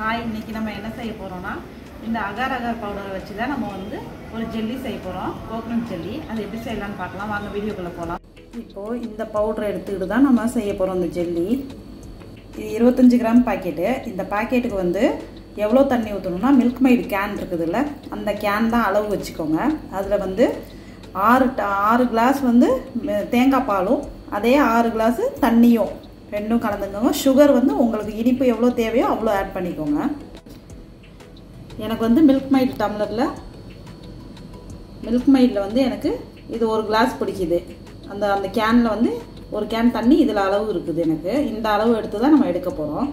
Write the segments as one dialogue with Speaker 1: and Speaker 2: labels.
Speaker 1: Hi இன்னைக்கு நம்ம என்ன செய்ய போகிறோம்னா இந்த அகார் அகார் பவுடரை வச்சு தான் நம்ம வந்து ஒரு ஜெல்லி செய்ய போகிறோம் கோகனட் ஜெல்லி அது எப்படி செய்யலாம்னு பார்க்கலாம் வாங்க வீடியோக்குள்ளே போகலாம் இப்போது இந்த பவுடரை எடுத்துக்கிட்டு தான் நம்ம செய்ய போகிறோம் இந்த ஜெல்லி இது இருபத்தஞ்சி கிராம் பாக்கெட்டு இந்த பாக்கெட்டுக்கு வந்து எவ்வளோ தண்ணி ஊற்றணும்னா மில்க் மைடு கேன் இருக்குதுல்ல அந்த கேன் தான் அளவு வச்சுக்கோங்க அதில் வந்து ஆறு ட- ஆறு கிளாஸ் வந்து மெ- தேங்காய் பாலும் அதே ஆறு கிளாஸு தண்ணியும் ரெண்டும் கலந்துக்கோங்க சுகர் வந்து உங்களுக்கு இனிப்பு எவ்வளோ தேவையோ அவ்வளோ ஆட் பண்ணிக்கோங்க எனக்கு வந்து மில்க் மைடு டம்ளரில் மில்க் மைடில் வந்து எனக்கு இது ஒரு கிளாஸ் பிடிக்குது அந்த அந்த கேனில் வந்து ஒரு கேன் தண்ணி இதில் அளவு இருக்குது எனக்கு இந்த அளவு எடுத்து தான் நம்ம எடுக்க போகிறோம்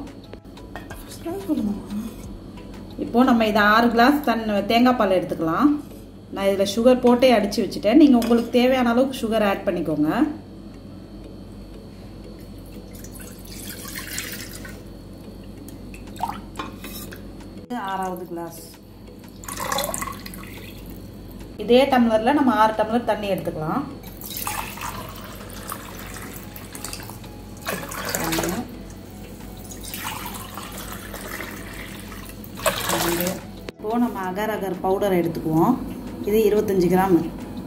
Speaker 1: இப்போ நம்ம இதை ஆறு கிளாஸ் தன் தேங்காய் பால் எடுத்துக்கலாம் நான் இதில் சுகர் போட்டே அடித்து வச்சுட்டேன் நீங்கள் உங்களுக்கு தேவையான அளவுக்கு சுகர் ஆட் பண்ணிக்கோங்க இது ஆறாவது கிளாஸ் இதே டம்ளரில் நம்ம ஆறு டம்ளர் தண்ணி எடுத்துக்கலாம் ஒன்று, ரெண்டு. இப்போ நம்ம அகர் அகர் பவுடர் எடுத்துக்குவோம் இது இருபத்தஞ்சி கிராம்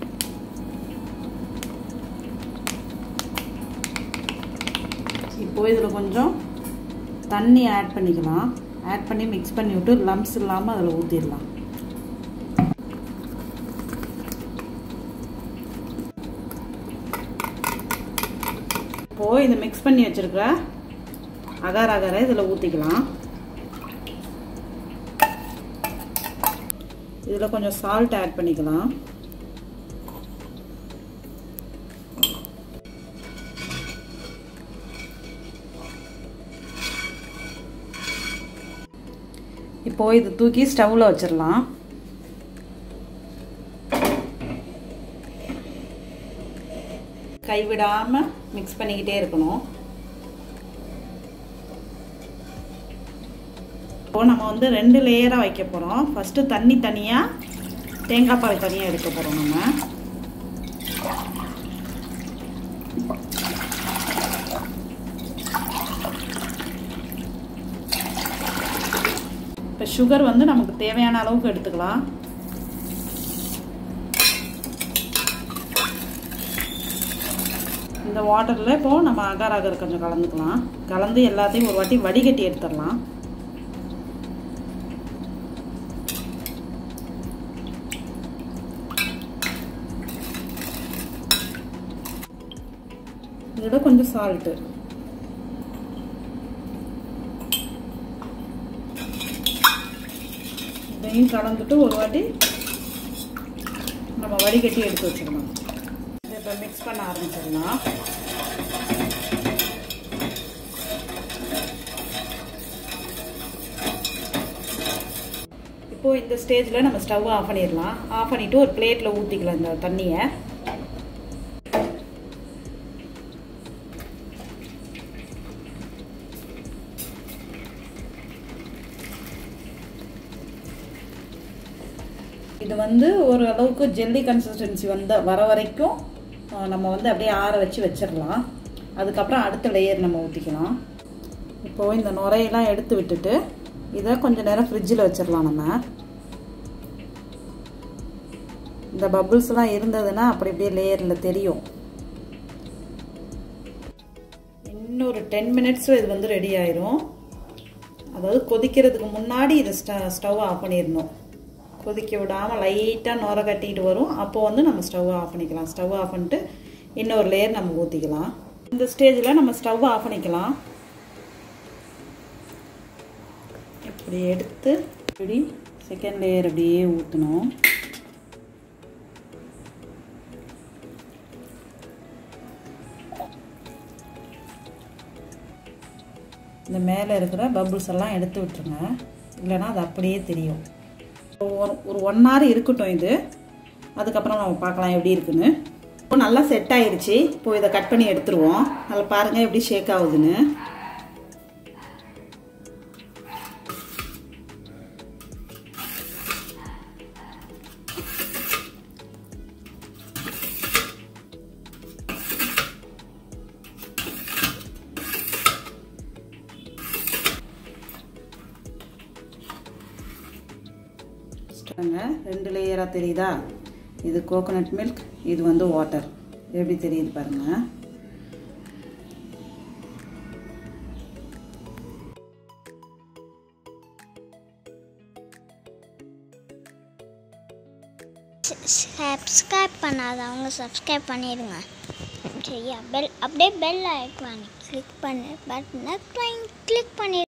Speaker 1: இப்போ இதில் கொஞ்சம் தண்ணி ஆட் பண்ணிக்கலாம் ஆட் பண்ணி மிக்ஸ் பண்ணி விட்டு லம்ஸ் இல்லாமல் அதில் ஊற்றிடலாம் இப்போது இதை மிக்ஸ் பண்ணி வச்சுருக்கிற அகார் அகாரை இதில் ஊற்றிக்கலாம் இதில் கொஞ்சம் சால்ட் ஆட் பண்ணிக்கலாம் இப்போ இது தூக்கி ஸ்டவ்வில் வச்சிடலாம் கைவிடாமல் மிக்ஸ் பண்ணிக்கிட்டே இருக்கணும் இப்போ நம்ம வந்து ரெண்டு லேயராக வைக்க போகிறோம் ஃபஸ்ட்டு தண்ணி தனியாக தேங்காய் பால் தனியாக எடுக்க போகிறோம் நம்ம இப்போ சுகர் வந்து நமக்கு தேவையான அளவுக்கு எடுத்துக்கலாம் இந்த வாட்டரில் இப்போ நம்ம அகார் அகர் கொஞ்சம் கலந்துக்கலாம் கலந்து எல்லாத்தையும் ஒரு வாட்டி வடிகட்டி எடுத்துடலாம் இதோட கொஞ்சம் சால்ட்டு இதையும் கலந்துட்டு ஒரு வாட்டி நம்ம வடிகட்டி எடுத்து வச்சிடலாம் இப்போ மிக்ஸ் பண்ண ஆரம்பிச்சிடலாம் இப்போ இந்த ஸ்டேஜில் நம்ம ஸ்டவ் ஆஃப் பண்ணிடலாம் ஆஃப் பண்ணிவிட்டு ஒரு பிளேட்டில் ஊற்றிக்கலாம் இந்த தண்ணியை இது வந்து ஒரு அளவுக்கு ஜெல்லி கன்சிஸ்டன்சி வந்த வர வரைக்கும் அஹ், நம்ம வந்து அப்படியே ஆற வச்சு வச்சிடலாம் அதுக்கப்புறம் அடுத்த லேயர் நம்ம ஊற்றிக்கலாம் இப்போது இந்த நுரையெல்லாம் எடுத்து விட்டுட்டு இதை கொஞ்ச நேரம் ஃப்ரிட்ஜில் வச்சிடலாம் நம்ம இந்த பபுள்ஸ்லாம் இருந்ததுன்னா அப்படி அப்படியே லேயரில் தெரியும் இன்னொரு டென் மினிட்ஸில் இது வந்து ரெடி ஆயிரும் அதாவது கொதிக்கிறதுக்கு முன்னாடி இதை ஸ்டவ் ஆஃப் பண்ணிடணும் கொதிக்க விடாமல் லைட்டாக நுர கட்டிட்டு வரும் அப்போ வந்து நம்ம ஸ்டவ் ஆஃப் பண்ணிக்கலாம் ஸ்டவ் ஆஃப் பண்ணிட்டு இன்னொரு லேயர் நம்ம ஊற்றிக்கலாம் இந்த ஸ்டேஜில் நம்ம ஸ்டவ் ஆஃப் பண்ணிக்கலாம் இப்படி எடுத்து இப்படி செகண்ட் லேயர் அப்படியே ஊற்றணும் இந்த மேலே இருக்கிற பபுள்ஸ் எல்லாம் எடுத்து விட்டுருங்க இல்லைன்னா அது அப்படியே தெரியும் ஒரு ஒரு ஒன் ஹவர் இருக்கட்டும் இது அதுக்கப்புறம் நம்ம பார்க்கலாம் எப்படி இருக்குன்னு இப்போ நல்லா செட் ஆயிருச்சு இப்போ இதை கட் பண்ணி எடுத்துருவோம் அதில் பாருங்கள் எப்படி ஷேக் ஆகுதுன்னு ஸ்டாங்க ரெண்டு லேயராக தெரியுதா இது கோகோனட் மில்க் இது வந்து வாட்டர் எப்படி தெரியுது பாருங்க
Speaker 2: சப்ஸ்கிரைப் பண்ணாதவங்க சப்ஸ்கிரைப் பண்ணிடுங்க சரியா பெல் அப்படியே பெல் ஐக்கானை கிளிக் பண்ணு பட்டனை கிளிக் பண்ணி